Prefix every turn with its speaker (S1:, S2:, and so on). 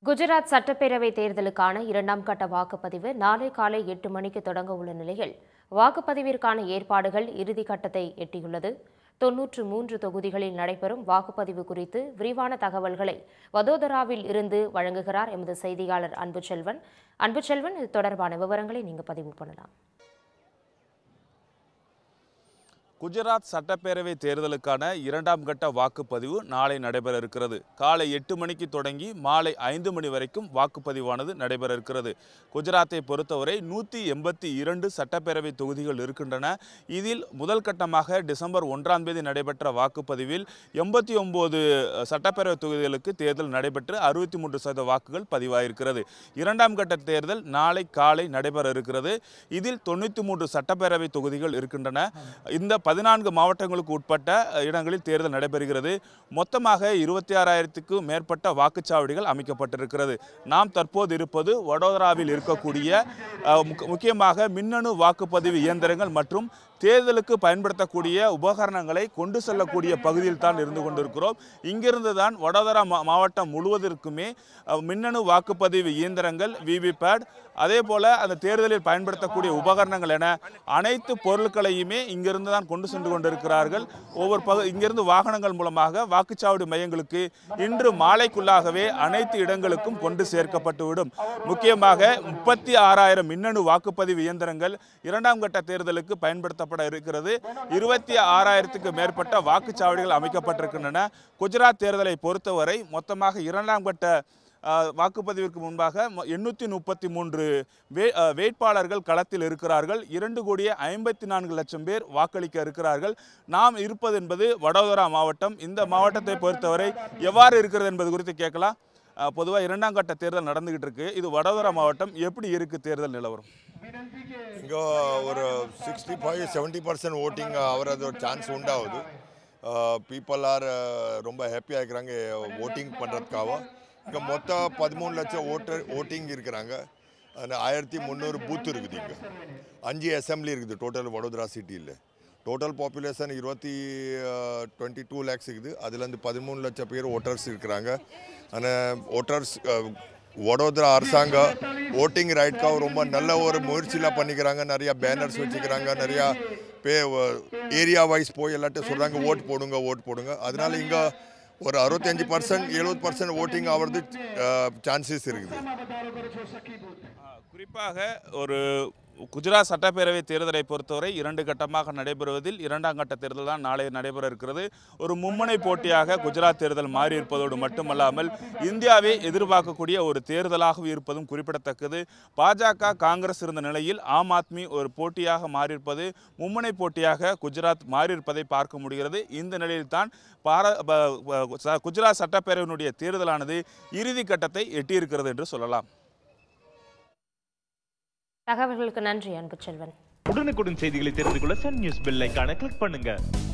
S1: குஜராத் சட்டப்பேரவை தேர்தலுக்கான இரண்டாம் கட்ட வாக்குப்பதிவு நாளை காலை எட்டு மணிக்கு தொடங்க உள்ள நிலையில் வாக்குப்பதிவிற்கான ஏற்பாடுகள் இறுதிக்கட்டத்தை எட்டியுள்ளது தொன்னூற்று மூன்று தொகுதிகளில் நடைபெறும் வாக்குப்பதிவு குறித்து விரிவான தகவல்களை வதோதராவில் இருந்து வழங்குகிறார் எமது செய்தியாளர் அன்புச்செல்வன் அன்புச்செல்வன் இது தொடர்பான விவரங்களை நீங்க பதிவு பண்ணலாம்
S2: குஜராத் சட்டப்பேரவை தேர்தலுக்கான இரண்டாம் கட்ட வாக்குப்பதிவு நாளை நடைபெற இருக்கிறது காலை எட்டு மணிக்கு தொடங்கி மாலை ஐந்து மணி வரைக்கும் வாக்குப்பதிவானது நடைபெற இருக்கிறது குஜராத்தை பொறுத்தவரை நூற்றி எண்பத்தி இரண்டு சட்டப்பேரவை தொகுதிகள் இருக்கின்றன இதில் முதல் கட்டமாக டிசம்பர் ஒன்றாம் தேதி நடைபெற்ற வாக்குப்பதிவில் எண்பத்தி ஒன்பது சட்டப்பேரவை தொகுதிகளுக்கு தேர்தல் நடைபெற்று அறுபத்தி மூன்று சதவீத வாக்குகள் பதிவாயிருக்கிறது இரண்டாம் கட்ட தேர்தல் நாளை காலை நடைபெற இருக்கிறது இதில் தொண்ணூற்றி மூன்று சட்டப்பேரவை தொகுதிகள் இருக்கின்றன இந்த பதினான்கு மாவட்டங்களுக்கு உட்பட்ட அஹ், இடங்களில் தேர்தல் நடைபெறுகிறது மொத்தமாக இருபத்தி ஆறாயிரத்துக்கும் மேற்பட்ட வாக்குச்சாவடிகள் அமைக்கப்பட்டிருக்கிறது நாம் தற்போது இருப்பது வடோதராவில் இருக்கக்கூடிய அஹ், முக்க- முக்கியமாக மின்னணு வாக்குப்பதிவு இயந்திரங்கள் மற்றும் தேர்தலுக்கு பயன்படுத்தக்கூடிய உபகரணங்களை கொண்டு செல்லக்கூடிய பகுதியில் தான் இருந்து கொண்டிருக்கிறோம் இங்கிருந்து தான் வடோதரா மா- மாவட்டம் முழுவதற்குமே அஹ், மின்னணு வாக்குப்பதிவு இயந்திரங்கள் விவிபேட் அதே போல அந்த தேர்தலில் பயன்படுத்தக்கூடிய உபகரணங்கள் என அனைத்து பொருட்களையுமே இங்கிருந்து தான் கொண்டு சென்று கொண்டிருக்கிறார்கள் ஒவ்வொரு பகு இங்கிருந்து வாகனங்கள் மூலமாக வாக்குச்சாவடி மையங்களுக்கு இன்று மாலைக்குள்ளாகவே அனைத்து இடங்களுக்கும் கொண்டு சேர்க்கப்பட்டுவிடும் முக்கியமாக முப்பத்தி ஆறாயிரம் மின்னணு வாக்குப்பதிவு இயந்திரங்கள் இரண்டாம் கட்ட தேர்தலுக்கு பயன்படுத்தப்பட இருக்கிறது இருபத்தி ஆறாயிரத்துக்கு மேற்பட்ட வாக்குச்சாவடிகள் அமைக்கப்பட்டிருக்கின்றன குஜராத் தேர்தலை பொறுத்தவரை மொத்தமாக இரண்டாம் கட்ட அஹ், வாக்குப்பதிவிற்கு முன்பாக எண்ணூற்றி முப்பத்தி மூன்று வே அஹ், வேட்பாளர்கள் களத்தில் இருக்கிறார்கள் இரண்டு கோடியே ஐம்பத்தி நான்கு லட்சம் பேர் வாக்களிக்க இருக்கிறார்கள் நாம் இருப்பது என்பது வடோதரா மாவட்டம் இந்த மாவட்டத்தை பொறுத்தவரை எவ்வாறு இருக்கிறது என்பது குறித்து கேட்கலாம் பொதுவாக இரண்டாம் கட்ட தேர்தல் நடந்துகிட்டு இருக்கு இது வடோதரா மாவட்டம் எப்படி இருக்கு தேர்தல் நிலவரம்
S3: இங்கே ஒரு sixty five seventy percent voting அவரது ஒரு சான்ஸ் உண்டாகுது பீப்புள் ஆர் ரொம்ப ஹாப்பியாக இருக்கிறாங்க ஓட்டிங் பண்ணுறதுக்காக இங்கே மொத்தம் பதிமூணு லட்சம் ஓட்டர் ஓட்டிங் இருக்கிறாங்க அந்த ஆயிரத்தி முந்நூறு பூத் இருக்குது இங்கே அஞ்சு அசம்பிளி இருக்குது டோட்டல் வடோதரா சிட்டியில் டோட்டல் பாப்புலேஷன் இருபத்தி டுவெண்ட்டி டூ லேக்ஸ் இருக்குது அதுலேருந்து பதிமூணு லட்சம் பேர் ஓட்டர்ஸ் இருக்கிறாங்க ஆனால் ஓட்டர்ஸ் வடோதரா அரசாங்கம் ஓட்டிங் ரைட்காக ரொம்ப நல்ல ஒரு முயற்சிலாம் பண்ணிக்கிறாங்க நிறையா பேனர்ஸ் வச்சுக்கிறாங்க நிறையா பே ஏரியா வைஸ் போய் எல்லாட்டும் சொல்கிறாங்க ஓட் போடுங்க ஓட் போடுங்க அதனால இங்கே ஒரு அறுபத்தஞ்சு பர்சன்ட் எழுபது பர்சன்ட் ஓட்டிங் ஆகிறது சான்சஸ் இருக்குது
S2: ஆஹ் குறிப்பாக ஒரு குஜராத் சட்டப்பேரவை தேர்தலை பொறுத்தவரை இரண்டு கட்டமாக நடைபெறுவதில் இரண்டாம் கட்ட தேர்தல் தான் நாளை நடைபெற இருக்கிறது ஒரு மும்முனை போட்டியாக குஜராத் தேர்தல் மாறி இருப்பதோடு மட்டுமல்லாமல் இந்தியாவை எதிர்பார்க்கக்கூடிய ஒரு தேர்தலாக இருப்பதும் குறிப்பிடத்தக்கது பாஜக காங்கிரஸ் இருந்த நிலையில் ஆம் ஆத்மி ஒரு போட்டியாக மாறியிருப்பது மும்முனை போட்டியாக குஜராத் மாறியிருப்பதை பார்க்க முடிகிறது இந்த நிலையில்தான் பார ப- ப- ச- குஜராத் சட்டப்பேரவையினுடைய தேர்தலானது இறுதி கட்டத்தை எட்டியிருக்கிறது என்று சொல்லலாம்
S1: தகவல்களுக்கு நன்றி அன்புச்செல்வன்
S4: உடனுக்குடன் செய்திகளை தெரிந்து கொள்ள சன் நியூஸ் பெல் ஐகானை கிளிக் பண்ணுங்க